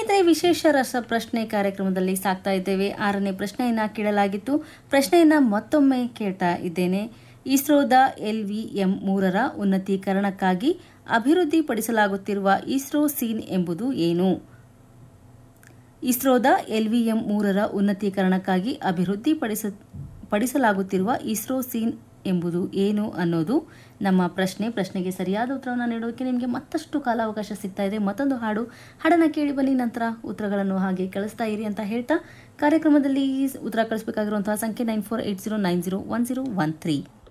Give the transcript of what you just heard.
ಸ್ನೇಹಿತರೆ ವಿಶೇಷ ರಸ ಪ್ರಶ್ನೆ ಕಾರ್ಯಕ್ರಮದಲ್ಲಿ ಸಾಕ್ತಾ ಇದ್ದೇವೆ ಆರನೇ ಪ್ರಶ್ನೆಯನ್ನ ಕೇಳಲಾಗಿತ್ತು ಪ್ರಶ್ನೆಯನ್ನ ಮತ್ತೊಮ್ಮೆ ಕೇಳ್ತಾ ಇದ್ದೇನೆ ಇಸ್ರೋದ ಎಲ್ ವಿ ಎಂ ಮೂರರ ಉನ್ನತೀಕರಣಕ್ಕಾಗಿ ಅಭಿವೃದ್ಧಿಪಡಿಸಲಾಗುತ್ತಿರುವ ಇಸ್ರೋ ಸೀನ್ ಎಂಬುದು ಏನು ಇಸ್ರೋದ ಎಲ್ವಿಎಂ ಮೂರರ ಉನ್ನತೀಕರಣಕ್ಕಾಗಿ ಅಭಿವೃದ್ಧಿಪಡಿಸ ಪಡಿಸಲಾಗುತ್ತಿರುವ ಇಸ್ರೋ ಸೀನ್ ಎಂಬುದು ಏನು ಅನ್ನೋದು ನಮ್ಮ ಪ್ರಶ್ನೆ ಪ್ರಶ್ನೆಗೆ ಸರಿಯಾದ ಉತ್ತರವನ್ನು ನೀಡೋಕೆ ನಿಮಗೆ ಮತ್ತಷ್ಟು ಕಾಲಾವಕಾಶ ಸಿಗ್ತಾ ಇದೆ ಮತ್ತೊಂದು ಹಾಡು ಹಾಡನ್ನು ಕೇಳಿ ಬನ್ನಿ ನಂತರ ಉತ್ತರಗಳನ್ನು ಹಾಗೆ ಕಳಿಸ್ತಾ ಇರಿ ಅಂತ ಹೇಳ್ತಾ ಕಾರ್ಯಕ್ರಮದಲ್ಲಿ ಉತ್ತರ ಕಳಿಸಬೇಕಾಗಿರುವಂತಹ ಸಂಖ್ಯೆ nine four eight zero nine zero one zero one three